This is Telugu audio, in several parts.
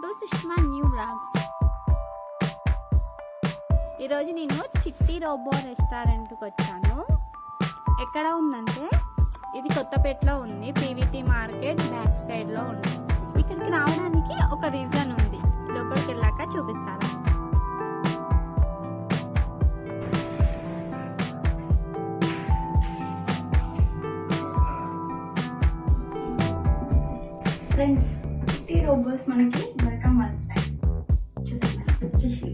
సుష్మా న్యూ బ్లాగ్స్ ఈరోజు నేను చిట్టి రోబో రెస్టారెంట్కి వచ్చాను ఎక్కడ ఉందంటే ఇది కొత్తపేటలో ఉంది పీవీటీ మార్కెట్ బ్యాక్ సైడ్లో ఉంది ఇక్కడికి రావడానికి ఒక రీజన్ ఉంది లోపలికి వెళ్ళాక చూపిస్తాను ఫ్రెండ్స్ చిట్టి రోబోస్ మనకి వెల్కమ్ పలుకుతాయి చూద్దాం వచ్చేసి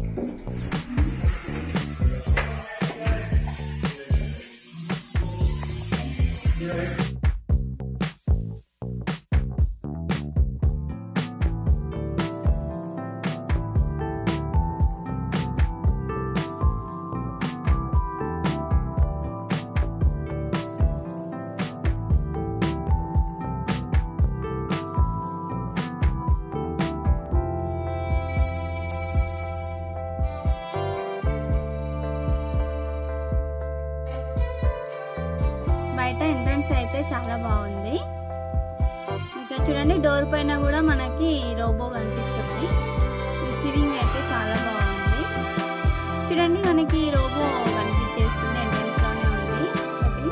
బయట ఎంట్రన్స్ అయితే చాలా బాగుంది ఇక్కడ చూడండి డోర్ పైన కూడా మనకి రోబో కనిపిస్తుంది రిసీవింగ్ అయితే చాలా బాగుంది చూడండి మనకి రోబో కనిపించేస్తుంది ఎంట్రన్స్ లోనే ఉంది ఒకటి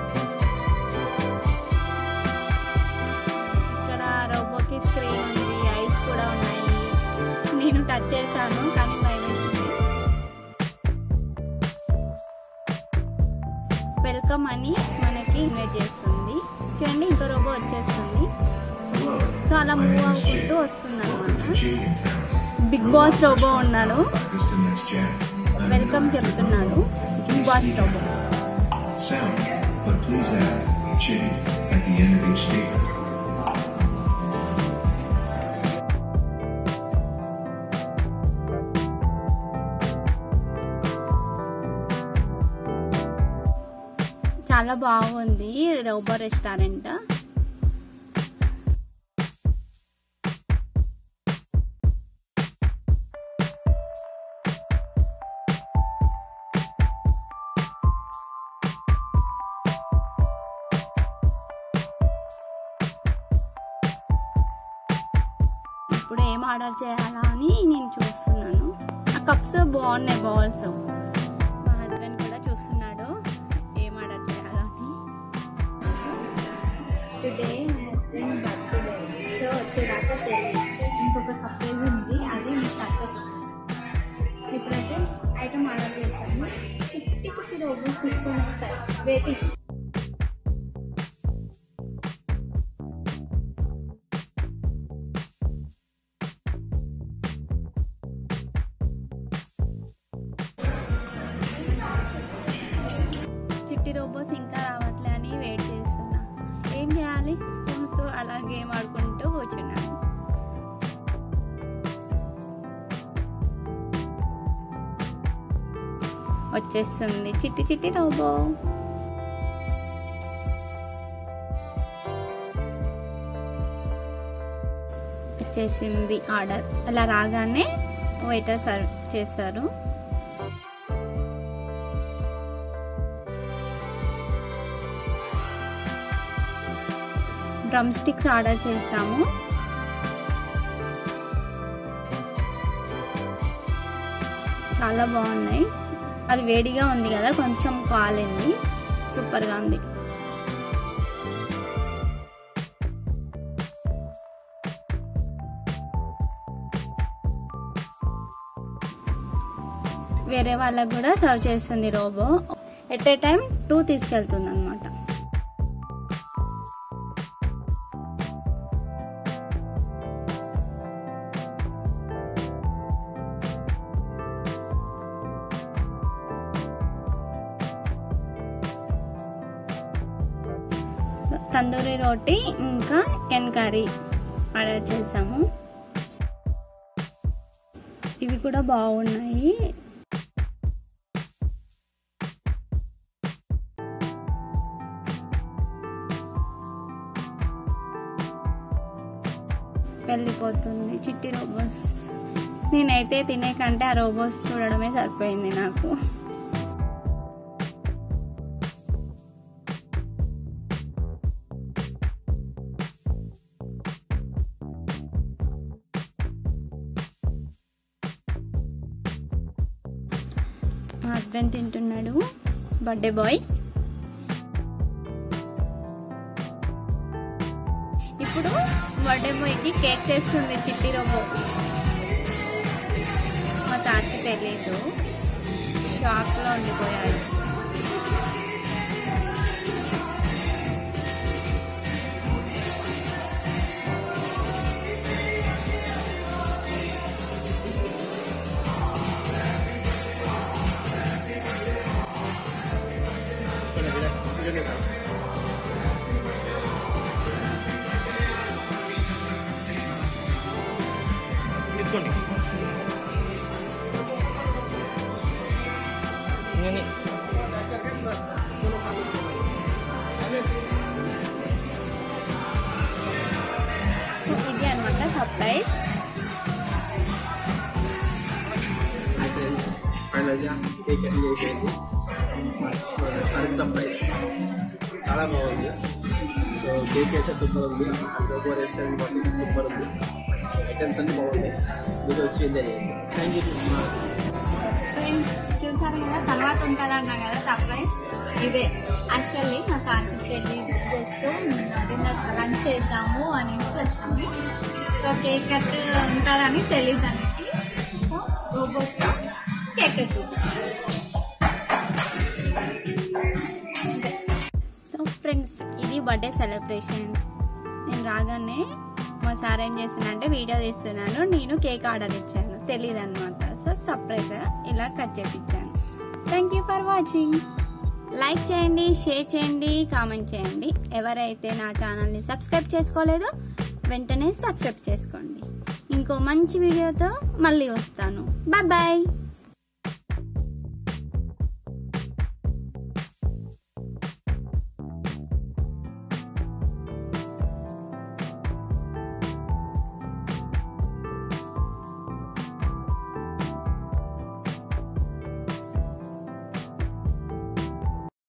ఇక్కడ రోబోకి స్క్రీన్ ఉంది ఐస్ కూడా ఉన్నాయి నేను టచ్ చేశాను కానీ భయం వేసింది వెల్కమ్ అని మనకి ఇన్వైట్ చేస్తుంది చూడండి ఇంకో రోబో వచ్చేస్తుంది సో అలా మూవ్ అవ్వుకుంటూ వస్తుంది అనమాట బిగ్ బాస్ రోబో ఉన్నాడు వెల్కమ్ చెప్తున్నాడు big boss robo Sound, but please add Chitty at the end of each statement. చాలా బాగుంది రోబో రెస్టారెంట్ ఇప్పుడు ఏం ఆర్డర్ చేయాలా అని నేను చూస్తున్నాను ఆ కప్స్ బాగున్నాయి బాల్స్ మా హస్బెండ్ కూడా చూస్తున్నాడు ఏం ఆర్డర్ చేయాలా అని టుడే మా హస్బెండ్ బర్త్డే సో వచ్చేదాకా తెలియదు ఇంకొక సర్ప్రైజ్ ఉంది అది మీకు అక్కడ ఇప్పుడైతే ఐటమ్ ఆర్డర్ చేస్తాను చిట్టి చిట్టి రోబోస్ తీసుకొని వస్తాయి వెయిటింగ్ చిట్టి రోబోస్ ఇంకా రావట్లే అని వెయిట్ చేస్తున్నా ఏం చేయాలి స్పూన్స్ అలా గేమ్ ఆడుకుంటూ కూర్చున్నాను వచ్చేస్తుంది చిట్టి చిట్టి రోబో వచ్చేసింది ఆర్డర్ అలా రాగానే వెయిటర్ సర్వ్ చేస్తారు డ్రమ్ స్టిక్స్ ఆర్డర్ చేసాము చాలా బాగున్నాయి అది వేడిగా ఉంది కదా కొంచెం కాలింది సూపర్గా ఉంది వేరే వాళ్ళకు కూడా సర్వ్ చేస్తుంది robo at a time two తీసుకెళ్తుంది అనమాట తందూరి రోటీ ఇంకా కెన్ కర్రీ ఆర్డర్ చేసాము ఇవి కూడా బాగున్నాయి వెళ్ళిపోతుంది చిట్టి రోబోస్ నేనైతే తినే కంటే ఆ రోబోస్ చూడడమే సరిపోయింది నాకు మా హస్బెండ్ తింటున్నాడు బర్త్డే బాయ్ ఇప్పుడు బర్త్డే బాయ్కి కేక్ చేస్తుంది చిట్టి రోబో మా తాతకి తెలియదు షాక్లో ఉండిపోయాడు తీసుకోండి ఇంకని ఇది అనమాట సర్ప్రైజ్ ఫైనల్గా కేక్ కటింగ్ అయిపోయింది సడన్ సర్ప్రైజ్ చాలా బాగుంది సో కేక్ అయితే సూపర్ ఉంది లోగో రెస్టారెంట్ బట్టి సూపర్ ఉంది ఐటమ్స్ అన్ని బాగున్నాయి మీరు వచ్చి ఎంజాయ్ చేయండి థ్యాంక్ యూ ఫ్రెండ్స్ చూసారు కదా తర్వాత ఉంటుందన్నా కదా సర్ప్రైజ్ ఇదే యాక్చువల్లీ మా సార్కి తెలియదు జస్ట్ డిన్నర్ లంచ్ చేద్దాము అనేసి వచ్చాము సో కేక్ కట్ ఉంటుందని తెలియదు అన్నకి సో రోబోస్తో కేక్ కట్ సో ఫ్రెండ్స్ ఇది బర్త్డే సెలబ్రేషన్ నేను రాగానే మా సార్ ఏం చేస్తున్నా వీడియో తీస్తున్నాను నేను కేక్ ఆర్డర్ ఇచ్చాను తెలియదు అనమాట సో సర్ప్రైజ్ ఇలా కట్ చేపించాను thank you for watching like చేయండి షేర్ చేయండి కామెంట్ చేయండి ఎవరైతే నా ఛానల్ని సబ్స్క్రైబ్ చేసుకోలేదో వెంటనే సబ్స్క్రైబ్ చేసుకోండి ఇంకో మంచి వీడియోతో మళ్ళీ వస్తాను బాయ్ బాయ్